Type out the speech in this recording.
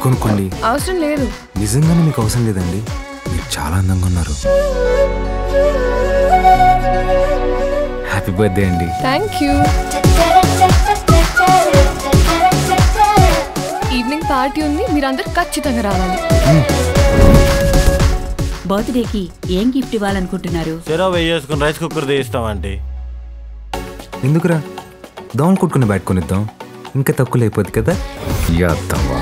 కొనుక్కోండి అవసరం లేదు నిజంగానే మీకు అవసరం లేదండి మీరు చాలా అందంగా ఉన్నారు హ్యాపీ బర్త్డే అండి థ్యాంక్ యూ ఈవినింగ్ పార్టీ ఉంది మీరందరూ ఖచ్చితంగా రావాలి బర్త్డేకి ఏం గిఫ్ట్ ఇవ్వాలనుకుంటున్నారు చెరో వెయ్యి వేసుకుని రైస్ కుక్కర్ తీస్తామంటే ఎందుకురా దోమలు కొట్టుకుని బ్యాట్ కొనిద్దాం ఇంకా తక్కువ అయిపోద్ది కదా యాత్తవా